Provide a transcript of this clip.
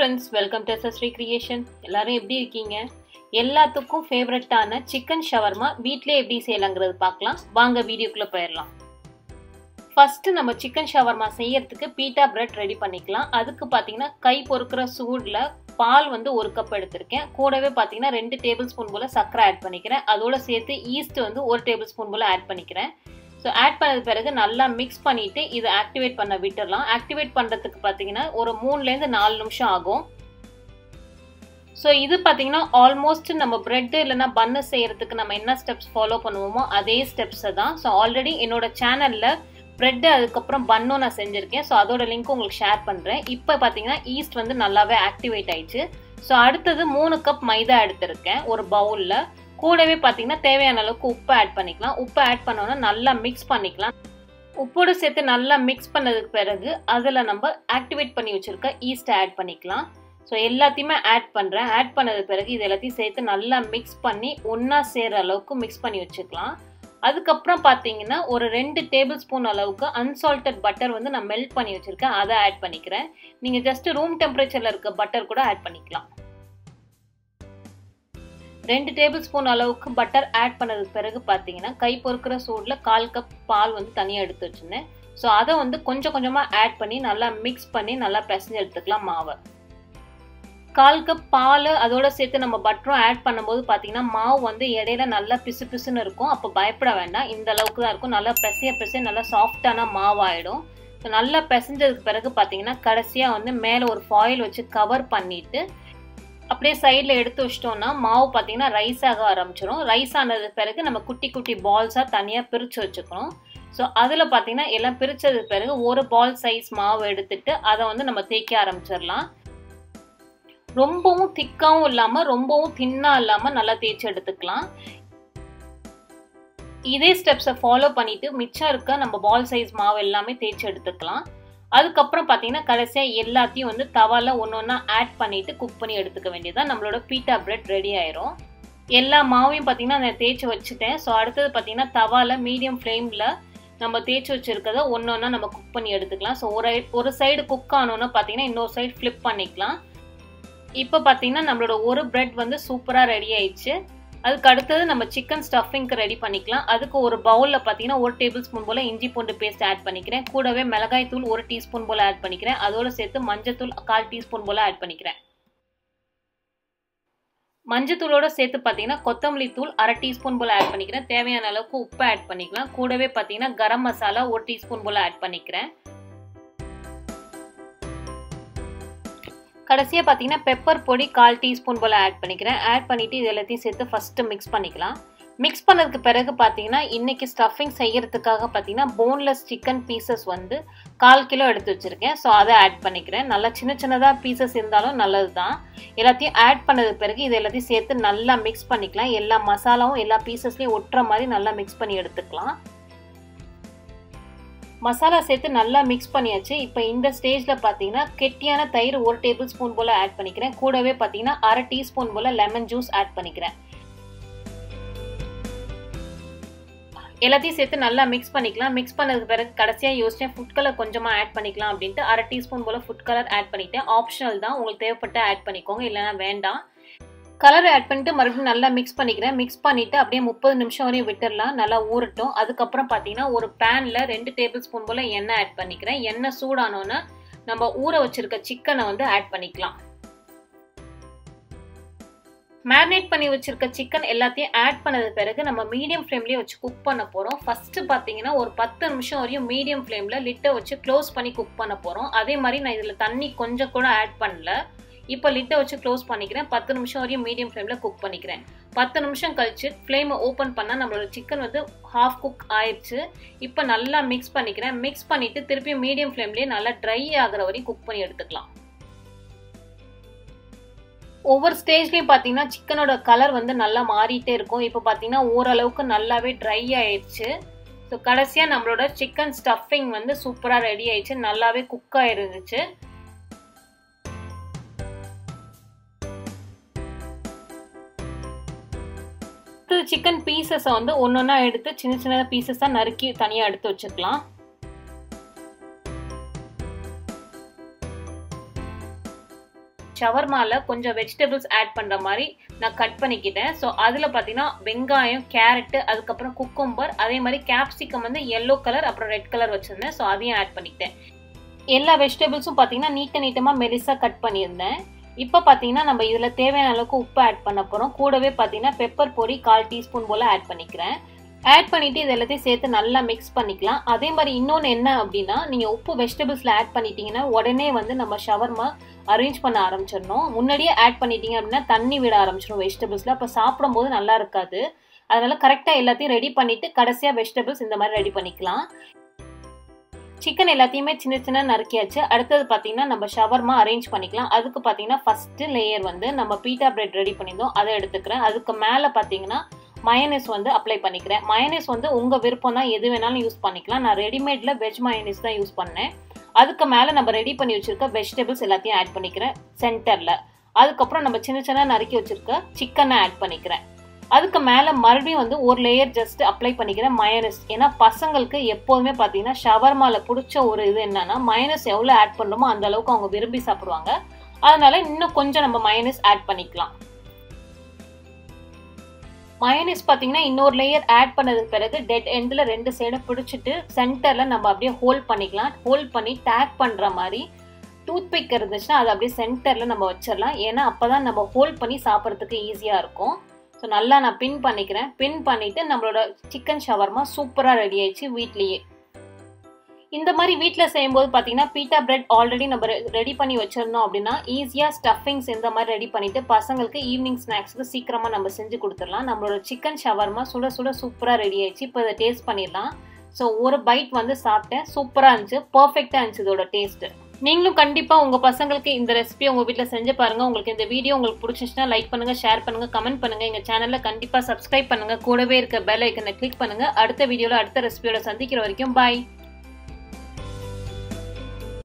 friends welcome to Sri creation எல்லாரும் எப்படி இருக்கீங்க எல்லாத்துக்கும் ஃபேவரட்டான சிக்கன் ஷவர்மா வீட்டிலே எப்படி செய்யலாங்கிறது பார்க்கலாம் வாங்க வீடியோக்குள்ளே போயிடலாம் ஃபஸ்ட்டு நம்ம சிக்கன் ஷவர்மா செய்யறதுக்கு பீட்டா பிரெட் ரெடி பண்ணிக்கலாம் அதுக்கு பார்த்தீங்கன்னா கை பொறுக்கிற சூடில் பால் வந்து ஒரு கப் எடுத்திருக்கேன் கூடவே பார்த்தீங்கன்னா ரெண்டு டேபிள் ஸ்பூன் போல் சர்க்கரை ஆட் பண்ணிக்கிறேன் அதோட சேர்த்து ஈஸ்ட் வந்து ஒரு டேபிள் ஸ்பூன் போல் ஆட் பண்ணிக்கிறேன் ஸோ ஆட் பண்ணது பிறகு நல்லா மிக்ஸ் பண்ணிவிட்டு இதை ஆக்டிவேட் பண்ண விட்டுடலாம் ஆக்டிவேட் பண்ணுறதுக்கு பார்த்தீங்கன்னா ஒரு மூணுலேருந்து நாலு நிமிஷம் ஆகும் ஸோ இது பார்த்தீங்கன்னா ஆல்மோஸ்ட் நம்ம பிரெட் இல்லைனா பன்னு செய்கிறதுக்கு நம்ம என்ன ஸ்டெப்ஸ் ஃபாலோ பண்ணுவோமோ அதே ஸ்டெப்ஸை தான் ஸோ ஆல்ரெடி என்னோட சேனலில் ப்ரெட்டு அதுக்கப்புறம் பன்னும் நான் செஞ்சுருக்கேன் ஸோ அதோட லிங்க் உங்களுக்கு ஷேர் பண்ணுறேன் இப்போ பார்த்தீங்கன்னா ஈஸ்ட் வந்து நல்லாவே ஆக்டிவேட் ஆயிடுச்சு ஸோ அடுத்தது மூணு கப் மைதா எடுத்திருக்கேன் ஒரு பவுலில் கூடவே பார்த்தீங்கன்னா தேவையான அளவுக்கு உப்பு ஆட் பண்ணிக்கலாம் உப்பு ஆட் பண்ணோன்னா நல்லா மிக்ஸ் பண்ணிக்கலாம் உப்போடு சேர்த்து நல்லா மிக்ஸ் பண்ணதுக்கு பிறகு அதில் நம்ம ஆக்டிவேட் பண்ணி வச்சுருக்க ஈஸ்ட்டை ஆட் பண்ணிக்கலாம் ஸோ எல்லாத்தையுமே ஆட் பண்ணுறேன் ஆட் பண்ணது பிறகு இது எல்லாத்தையும் சேர்த்து நல்லா மிக்ஸ் பண்ணி ஒன்றா சேர்கிற அளவுக்கு மிக்ஸ் பண்ணி வச்சுக்கலாம் அதுக்கப்புறம் பார்த்தீங்கன்னா ஒரு ரெண்டு டேபிள் ஸ்பூன் அளவுக்கு அன்சால்டட் பட்டர் வந்து நான் மெல்ட் பண்ணி வச்சுருக்கேன் அதை ஆட் பண்ணிக்கிறேன் நீங்கள் ஜஸ்ட் ரூம் டெம்பரேச்சரில் இருக்க பட்டர் கூட ஆட் பண்ணிக்கலாம் ரெண்டு டேபிள் ஸ்பூன் அளவுக்கு பட்டர் ஆட் பண்ணதுக்கு பிறகு பார்த்தீங்கன்னா கை பொறுக்கிற சூடில் கால் கப் பால் வந்து தனியாக எடுத்து வச்சுருந்தேன் ஸோ அதை வந்து கொஞ்சம் கொஞ்சமாக ஆட் பண்ணி நல்லா மிக்ஸ் பண்ணி நல்லா பிசைஞ்சு எடுத்துக்கலாம் மாவை கால் கப் பால் அதோட சேர்த்து நம்ம பட்டரும் ஆட் பண்ணும்போது பார்த்தீங்கன்னா மாவு வந்து இடையில நல்லா பிசு பிசுன்னு இருக்கும் அப்போ பயப்பட வேண்டாம் இந்த அளவுக்கு தான் இருக்கும் நல்லா பிசைய பிசைய நல்லா சாஃப்டான மாவாயிடும் ஸோ நல்லா பிசைஞ்சதுக்கு பிறகு பார்த்தீங்கன்னா கடைசியாக வந்து மேலே ஒரு ஃபாயில் வச்சு கவர் பண்ணிவிட்டு அப்படியே சைடில் எடுத்து வச்சிட்டோம்னா மாவு பார்த்தீங்கன்னா ரைஸ் ஆக ஆரம்பிச்சிடும் ரைஸ் ஆனது பிறகு நம்ம குட்டி குட்டி பால்ஸாக தனியாக பிரித்து வச்சுக்கணும் ஸோ அதில் பார்த்தீங்கன்னா எல்லாம் பிரித்தது பிறகு ஒரு பால் சைஸ் மாவு எடுத்துட்டு அதை வந்து நம்ம தேய்க்க ஆரம்பிச்சிடலாம் ரொம்பவும் திக்காவும் இல்லாமல் ரொம்பவும் தின்னாக இல்லாமல் நல்லா தேய்ச்சி எடுத்துக்கலாம் இதே ஸ்டெப்ஸை ஃபாலோ பண்ணிட்டு மிச்சம் இருக்க நம்ம பால் சைஸ் மாவு எல்லாமே தேய்ச்சி எடுத்துக்கலாம் அதுக்கப்புறம் பார்த்தீங்கன்னா கடைசியாக எல்லாத்தையும் வந்து தவாவில் ஒன்று ஒன்றா ஆட் பண்ணிவிட்டு குக் பண்ணி எடுத்துக்க வேண்டியதான் நம்மளோட பீட்டா பிரெட் ரெடி ஆயிரும் எல்லா மாவையும் பார்த்தீங்கன்னா நான் தேய்ச்சி வச்சுட்டேன் ஸோ அடுத்தது பார்த்தீங்கன்னா தவாவில் மீடியம் ஃப்ளேமில் நம்ம தேய்ச்சி வச்சுருக்கதை ஒன்று ஒன்றா நம்ம குக் பண்ணி எடுத்துக்கலாம் ஸோ ஒரு ஒரு சைடு குக் ஆனோன்னு பார்த்தீங்கன்னா இன்னொரு சைடு ஃப்ளிப் பண்ணிக்கலாம் இப்போ பார்த்தீங்கன்னா நம்மளோட ஒரு பிரெட் வந்து சூப்பராக ரெடி ஆயிடுச்சு அதுக்கு அடுத்தது நம்ம சிக்கன் ஸ்டஃபிங்க்கு ரெடி பண்ணிக்கலாம் அதுக்கு ஒரு பவுலில் பார்த்தீங்கன்னா ஒரு டேபிள் ஸ்பூன் போல் இஞ்சி பூண்டு பேஸ்ட் ஆட் பண்ணிக்கிறேன் கூடவே மிளகாய் தூள் ஒரு டீஸ்பூன் போல் ஆட் பண்ணிக்கிறேன் அதோடு சேர்த்து மஞ்சத்தூள் கால் டீஸ்பூன் போல் ஆட் பண்ணிக்கிறேன் மஞ்சத்தூளோட சேர்த்து பார்த்தீங்கன்னா கொத்தமல்லி தூள் அரை டீஸ்பூன் போல் ஆட் பண்ணிக்கிறேன் தேவையான அளவுக்கு உப்பு ஆட் பண்ணிக்கலாம் கூடவே பார்த்தீங்கன்னா கரம் மசாலா ஒரு டீஸ்பூன் போல் ஆட் பண்ணிக்கிறேன் கடைசியாக பார்த்தீங்கன்னா பெப்பர் பொடி கால் டீஸ்பூன் போல் ஆட் பண்ணிக்கிறேன் ஆட் பண்ணிவிட்டு இது எல்லாத்தையும் சேர்த்து ஃபஸ்ட்டு மிக்ஸ் பண்ணிக்கலாம் மிக்ஸ் பண்ணதுக்கு பிறகு பார்த்தீங்கன்னா இன்றைக்கி ஸ்டஃபிங் செய்கிறதுக்காக பார்த்தீங்கன்னா போன்லெஸ் சிக்கன் பீசஸ் வந்து கால் கிலோ எடுத்து வச்சுருக்கேன் ஸோ அதை ஆட் பண்ணிக்கிறேன் நல்லா சின்ன சின்னதாக பீசஸ் இருந்தாலும் நல்லது தான் எல்லாத்தையும் ஆட் பண்ணது பிறகு இது எல்லாத்தையும் சேர்த்து நல்லா மிக்ஸ் பண்ணிக்கலாம் எல்லா மசாலாவும் எல்லா பீசஸ்லேயும் ஒட்டுற மாதிரி நல்லா மிக்ஸ் பண்ணி எடுத்துக்கலாம் மசாலா சேர்த்து நல்லா மிக்ஸ் பண்ணியாச்சு இப்போ இந்த ஸ்டேஜில் பார்த்தீங்கன்னா கெட்டியான தயிர் ஒரு டேபிள் ஸ்பூன் போல் ஆட் பண்ணிக்கிறேன் கூடவே பார்த்தீங்கன்னா அரை டீஸ்பூன் போல் லெமன் ஜூஸ் ஆட் பண்ணிக்கிறேன் எல்லாத்தையும் சேர்த்து நல்லா மிக்ஸ் பண்ணிக்கலாம் மிக்ஸ் பண்ணதுக்கு பிறகு கடைசியாக யோசிச்சேன் ஃபுட் கலர் கொஞ்சமாக ஆட் பண்ணிக்கலாம் அப்படின்ட்டு அரை டீஸ்பூன் போல் ஃபுட் கலர் ஆட் பண்ணிட்டேன் ஆப்ஷனல் தான் உங்களுக்கு தேவைப்பட்ட ஆட் பண்ணிக்கோங்க இல்லைனா வேண்டாம் கலர் ஆட் பண்ணிட்டு மறுபடியும் நல்லா மிக்ஸ் பண்ணிக்கிறேன் மிக்ஸ் பண்ணிவிட்டு அப்படியே முப்பது நிமிஷம் வரையும் விட்டுடலாம் நல்லா ஊறட்டும் அதுக்கப்புறம் பார்த்தீங்கன்னா ஒரு பேனில் ரெண்டு டேபிள் ஸ்பூன் போல் எண்ணெய் ஆட் பண்ணிக்கிறேன் எண்ணெய் சூடானோன்னு நம்ம ஊற வச்சுருக்க சிக்கனை வந்து ஆட் பண்ணிக்கலாம் மேரினேட் பண்ணி வச்சிருக்க சிக்கன் எல்லாத்தையும் ஆட் பண்ணது பிறகு நம்ம மீடியம் ஃப்ளேம்லேயே வச்சு குக் பண்ண போகிறோம் ஃபஸ்ட்டு பார்த்தீங்கன்னா ஒரு பத்து நிமிஷம் வரையும் மீடியம் ஃப்ளேமில் லிட்டை வச்சு க்ளோஸ் பண்ணி குக் பண்ண போகிறோம் அதே மாதிரி நான் இதில் தண்ணி கொஞ்சம் கூட ஆட் பண்ணல இப்போ லிட்டை வச்சு க்ளோஸ் பண்ணிக்கிறேன் பத்து நிமிஷம் வரையும் மீடியம் ஃப்ளேமில் குக் பண்ணிக்கிறேன் பத்து நிமிஷம் கழிச்சு ஃப்ளேமை ஓப்பன் பண்ணால் நம்மளோட சிக்கன் வந்து ஹாஃப் குக் ஆயிடுச்சு இப்போ நல்லா மிக்ஸ் பண்ணிக்கிறேன் மிக்ஸ் பண்ணிவிட்டு திருப்பி மீடியம் ஃப்ளேம்லேயே நல்லா ட்ரை ஆகிற வரையும் குக் பண்ணி எடுத்துக்கலாம் ஒவ்வொரு ஸ்டேஜ்லேயும் பார்த்தீங்கன்னா சிக்கனோட கலர் வந்து நல்லா மாறிட்டே இருக்கும் இப்போ பார்த்தீங்கன்னா ஓரளவுக்கு நல்லாவே ட்ரை ஆயிடுச்சு ஸோ கடைசியாக நம்மளோட சிக்கன் ஸ்டஃபிங் வந்து சூப்பராக ரெடி ஆயிடுச்சு நல்லாவே குக் ஆயிருந்துச்சு சிக்கன் பீசஸை வந்து ஒன்று ஒன்றா எடுத்து சின்ன சின்ன பீசஸாக நறுக்கி தனியாக எடுத்து வச்சுக்கலாம் ஷவர்மாவில் கொஞ்சம் வெஜிடபிள்ஸ் ஆட் பண்ணுற மாதிரி நான் கட் பண்ணிக்கிட்டேன் ஸோ அதில் பார்த்தீங்கன்னா வெங்காயம் கேரட்டு அதுக்கப்புறம் குக்கும்பர் அதே மாதிரி கேப்சிகம் வந்து எல்லோ கலர் அப்புறம் ரெட் கலர் வச்சுருந்தேன் ஸோ அதையும் ஆட் பண்ணிக்கிட்டேன் எல்லா வெஜிடபிள்ஸும் பார்த்தீங்கன்னா நீட்ட நீட்டமாக மெலிசாக கட் பண்ணியிருந்தேன் இப்போ பார்த்தீங்கன்னா நம்ம இதில் தேவையான அளவுக்கு உப்பு ஆட் பண்ண போகிறோம் கூடவே பார்த்தீங்கன்னா பெப்பர் பொடி கால் டீஸ்பூன் போல் ஆட் பண்ணிக்கிறேன் ஆட் பண்ணிவிட்டு இது எல்லாத்தையும் சேர்த்து நல்லா மிக்ஸ் பண்ணிக்கலாம் அதே மாதிரி இன்னொன்று என்ன அப்படின்னா நீங்கள் உப்பு வெஜிடபிள்ஸில் ஆட் பண்ணிட்டீங்கன்னா உடனே வந்து நம்ம ஷவர்மா அரேஞ்ச் பண்ண ஆரம்பிச்சிடணும் முன்னாடியே ஆட் பண்ணிட்டீங்க அப்படின்னா தண்ணி விட ஆரம்பிச்சிடும் வெஜிடபிள்ஸில் அப்போ சாப்பிடும்போது நல்லா இருக்காது அதனால கரெக்டாக எல்லாத்தையும் ரெடி பண்ணிவிட்டு கடைசியாக வெஜிடபிள்ஸ் இந்த மாதிரி ரெடி பண்ணிக்கலாம் சிக்கன் எல்லாத்தையுமே சின்ன சின்ன நறுக்கியாச்சு அடுத்தது பார்த்தீங்கன்னா நம்ம ஷவர்மா அரேஞ்ச் பண்ணிக்கலாம் அதுக்கு பார்த்தீங்கன்னா ஃபஸ்ட்டு லேயர் வந்து நம்ம பீட்டா பிரெட் ரெடி பண்ணியிருந்தோம் அதை எடுத்துக்கிறேன் அதுக்கு மேலே பார்த்தீங்கன்னா மயனஸ் வந்து அப்ளை பண்ணிக்கிறேன் மயனஸ் வந்து உங்கள் விருப்பம் தான் எது வேணாலும் யூஸ் பண்ணிக்கலாம் நான் ரெடிமேடில் வெஜ் மயனஸ் தான் யூஸ் பண்ணேன் அதுக்கு மேலே நம்ம ரெடி பண்ணி வச்சுருக்க வெஜிடபிள்ஸ் எல்லாத்தையும் ஆட் பண்ணிக்கிறேன் சென்டரில் அதுக்கப்புறம் நம்ம சின்ன சின்ன நறுக்கி வச்சுருக்க சிக்கனை ஆட் பண்ணிக்கிறேன் அதுக்கு மேலே மறுபடியும் வந்து ஒரு லேயர் ஜஸ்ட் அப்ளை பண்ணிக்கிறேன் மயனஸ் ஏன்னா பசங்களுக்கு எப்போதுமே பார்த்தீங்கன்னா ஷவர்மாவில் பிடிச்ச ஒரு இது என்னன்னா மயனஸ் எவ்வளோ ஆட் பண்ணுறோமோ அந்த அளவுக்கு அவங்க விரும்பி சாப்பிடுவாங்க அதனால இன்னும் கொஞ்சம் நம்ம மயனஸ் ஆட் பண்ணிக்கலாம் மயனஸ் பார்த்தீங்கன்னா இன்னொரு லேயர் ஆட் பண்ணதுக்கு பிறகு டெட் எண்டில் ரெண்டு சைடும் பிடிச்சிட்டு சென்டரில் நம்ம அப்படியே ஹோல்ட் பண்ணிக்கலாம் ஹோல்ட் பண்ணி டேக் பண்ணுற மாதிரி டூத் பிக் இருந்துச்சுன்னா அதை அப்படியே சென்டரில் நம்ம வச்சிடலாம் ஏன்னா அப்போ தான் நம்ம ஹோல்ட் பண்ணி சாப்பிட்றதுக்கு ஈஸியாக இருக்கும் ஸோ நல்லா நான் பின் பண்ணிக்கிறேன் பின் பண்ணிவிட்டு நம்மளோட சிக்கன் ஷவர்மா சூப்பராக ரெடி ஆயிடுச்சு வீட்லேயே இந்த மாதிரி வீட்டில் செய்யும்போது பார்த்தீங்கன்னா பீட்டா பிரெட் ஆல்ரெடி நம்ம ரெடி பண்ணி வச்சிருந்தோம் அப்படின்னா ஈஸியாக ஸ்டஃபிங்ஸ் இந்த மாதிரி ரெடி பண்ணிட்டு பசங்களுக்கு ஈவினிங் ஸ்நாக்ஸுக்கு சீக்கிரமாக நம்ம செஞ்சு கொடுத்துடலாம் நம்மளோட சிக்கன் ஷவர்மா சுட சுட சூப்பராக ரெடி ஆயிடுச்சு இப்போ இதை டேஸ்ட் பண்ணிடலாம் ஸோ ஒரு பைட் வந்து சாப்பிட்டேன் சூப்பராக இருந்துச்சு பர்ஃபெக்டாக இருந்துச்சு இதோட டேஸ்ட்டு நீங்களும் கண்டிப்பாக உங்கள் பசங்களுக்கு இந்த ரெசிபி உங்கள் வீட்டில் செஞ்சு பாருங்கள் உங்களுக்கு இந்த வீடியோ உங்களுக்கு பிடிச்சிச்சுன்னா லைக் பண்ணுங்கள் ஷேர் பண்ணுங்கள் கமெண்ட் பண்ணுங்கள் எங்கள் சேனலில் கண்டிப்பாக சப்ஸ்கிரைப் பண்ணுங்கள் கூடவே இருக்க பெல் ஐக்கனை கிளிக் பண்ணுங்கள் அடுத்த வீடியோவில் அடுத்த ரெசிபியோட சந்திக்கிற வரைக்கும் பாய்